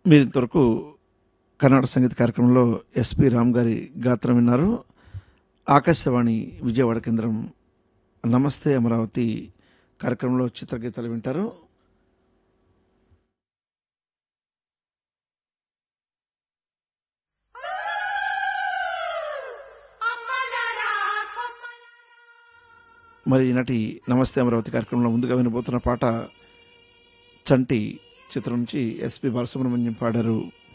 మీరు ఇంతవరకు కర్ణాటక సంగీత కార్యక్రమంలో ఎస్పి రామ్ గారి గాత్రం విన్నారు ఆకాశవాణి విజయవాడ కేంద్రం నమస్తే అమరావతి కార్యక్రమంలో చిత్రగీతాలు వింటారు మరి ఈనాటి నమస్తే అమరావతి కార్యక్రమంలో ముందుగా వినబోతున్న పాట చంటి చిత్రం నుంచి ఎస్పి బాలసుబ్రహ్మణ్యం పాడారు